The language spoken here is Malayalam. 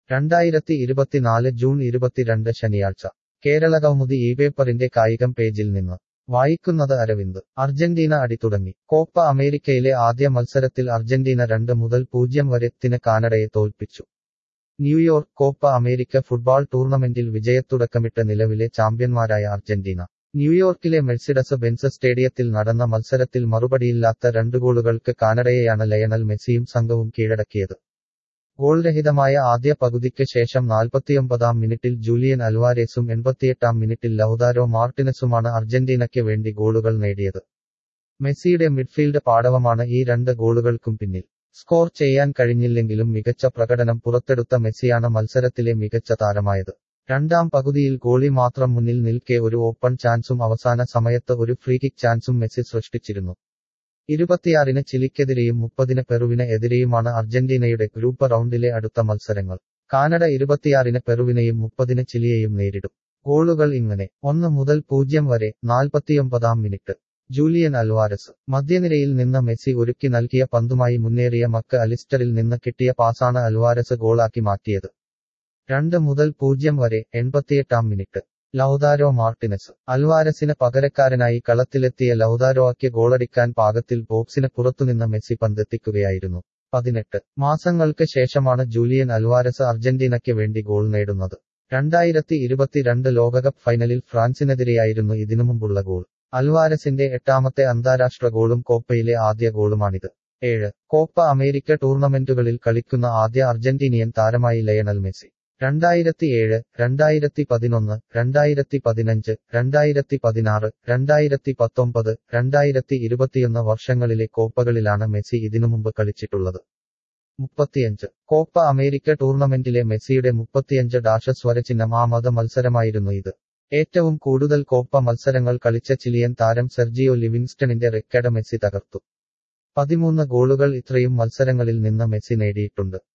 രണ്ടായിരത്തി ഇരുപത്തിനാല് ജൂൺ ഇരുപത്തിരണ്ട് ശനിയാഴ്ച കേരള കൗമുദി ഈ പേപ്പറിന്റെ കായികം പേജിൽ നിന്ന് വായിക്കുന്നത് അരവിന്ദ് അർജന്റീന അടി തുടങ്ങി കോപ്പ അമേരിക്കയിലെ ആദ്യ മത്സരത്തിൽ അർജന്റീന രണ്ട് മുതൽ പൂജ്യം വരെ ത്തിന് കാനഡയെ തോൽപ്പിച്ചു ന്യൂയോർക്ക് കോപ്പ അമേരിക്ക ഫുട്ബോൾ ടൂർണമെന്റിൽ വിജയത്തുടക്കമിട്ട നിലവിലെ ചാമ്പ്യന്മാരായ അർജന്റീന ന്യൂയോർക്കിലെ മെഴ്സിഡസ് ബെൻസ് സ്റ്റേഡിയത്തിൽ നടന്ന മത്സരത്തിൽ മറുപടിയില്ലാത്ത രണ്ട് ഗോളുകൾക്ക് കാനഡയെയാണ് ലയണൽ മെസ്സിയും സംഘവും കീഴടക്കിയത് ഗോൾരഹിതമായ ആദ്യ പകുതിക്ക് ശേഷം നാൽപ്പത്തിയൊമ്പതാം മിനിറ്റിൽ ജൂലിയൻ അൽവാരേസും എൺപത്തിയെട്ടാം മിനിറ്റിൽ ലൗദാരോ മാർട്ടിനസുമാണ് അർജന്റീനയ്ക്ക് വേണ്ടി ഗോളുകൾ നേടിയത് മെസ്സിയുടെ മിഡ്ഫീൽഡ് പാടവമാണ് ഈ രണ്ട് ഗോളുകൾക്കും പിന്നിൽ സ്കോർ ചെയ്യാൻ കഴിഞ്ഞില്ലെങ്കിലും മികച്ച പ്രകടനം പുറത്തെടുത്ത മെസ്സിയാണ് മത്സരത്തിലെ മികച്ച താരമായത് രണ്ടാം പകുതിയിൽ ഗോളി മാത്രം മുന്നിൽ നിൽക്കെ ഒരു ഓപ്പൺ ചാൻസും അവസാന സമയത്ത് ഒരു ഫ്രീകിക്ക് ചാൻസും മെസ്സി സൃഷ്ടിച്ചിരുന്നു ഇരുപത്തിയാറിന് ചിലിക്കെതിരെയും മുപ്പതിന് പെറുവിന് എതിരെയുമാണ് അർജന്റീനയുടെ ഗ്രൂപ്പ് റൗണ്ടിലെ അടുത്ത മത്സരങ്ങൾ കാനഡ ഇരുപത്തിയാറിന് പെറുവിനെയും മുപ്പതിന് ചിലിയെയും നേരിടും ഗോളുകൾ ഇങ്ങനെ ഒന്ന് മുതൽ പൂജ്യം വരെ നാൽപ്പത്തിയൊമ്പതാം മിനിറ്റ് ജൂലിയൻ അൽവാരസ് മധ്യനിരയിൽ നിന്ന് മെസ്സി ഒരുക്കി നൽകിയ പന്തുമായി മുന്നേറിയ മക്ക് അലിസ്റ്ററിൽ നിന്ന് കിട്ടിയ പാസാണ് അൽവാരസ് ഗോളാക്കി മാറ്റിയത് രണ്ട് മുതൽ പൂജ്യം വരെ എൺപത്തിയെട്ടാം മിനിറ്റ് ലൗദാരോ മാർട്ടിനസ് അൽവാരസിന് പകരക്കാരനായി കളത്തിലെത്തിയ ലൗദാരോയ്ക്ക് ഗോളടിക്കാൻ പാകത്തിൽ ബോക്സിന് പുറത്തുനിന്ന് മെസ്സി പന്തെത്തിക്കുകയായിരുന്നു പതിനെട്ട് മാസങ്ങൾക്ക് ശേഷമാണ് ജൂലിയൻ അൽവാരസ് അർജന്റീനയ്ക്ക് വേണ്ടി ഗോൾ നേടുന്നത് രണ്ടായിരത്തി ഇരുപത്തിരണ്ട് ലോകകപ്പ് ഫൈനലിൽ ഫ്രാൻസിനെതിരെയായിരുന്നു ഇതിനു മുമ്പുള്ള ഗോൾ അൽവാരസിന്റെ എട്ടാമത്തെ അന്താരാഷ്ട്ര ഗോളും കോപ്പയിലെ ആദ്യ ഗോളുമാണിത് ഏഴ് കോപ്പ അമേരിക്ക ടൂർണമെന്റുകളിൽ കളിക്കുന്ന ആദ്യ അർജന്റീനിയൻ താരമായി ലയണൽ മെസ്സി രണ്ടായിരത്തിയേഴ് രണ്ടായിരത്തി പതിനൊന്ന് രണ്ടായിരത്തി പതിനഞ്ച് രണ്ടായിരത്തി പതിനാറ് രണ്ടായിരത്തി പത്തൊമ്പത് രണ്ടായിരത്തി ഇരുപത്തിയൊന്ന് വർഷങ്ങളിലെ കോപ്പകളിലാണ് മെസ്സി ഇതിനു മുമ്പ് കളിച്ചിട്ടുള്ളത് മുപ്പത്തിയഞ്ച് കോപ്പ അമേരിക്ക ടൂർണമെന്റിലെ മെസ്സിയുടെ മുപ്പത്തിയഞ്ച് ഡാഷ സ്വരചിഹ്നം ആ മത മത്സരമായിരുന്നു ഇത് ഏറ്റവും കൂടുതൽ കോപ്പ മത്സരങ്ങൾ കളിച്ച ചിലിയൻ താരം സെർജിയോ ലിവിങ്സ്റ്റണിന്റെ റെക്കഡ് മെസ്സി തകർത്തു പതിമൂന്ന് ഗോളുകൾ ഇത്രയും മത്സരങ്ങളിൽ നിന്ന് മെസ്സി നേടിയിട്ടുണ്ട്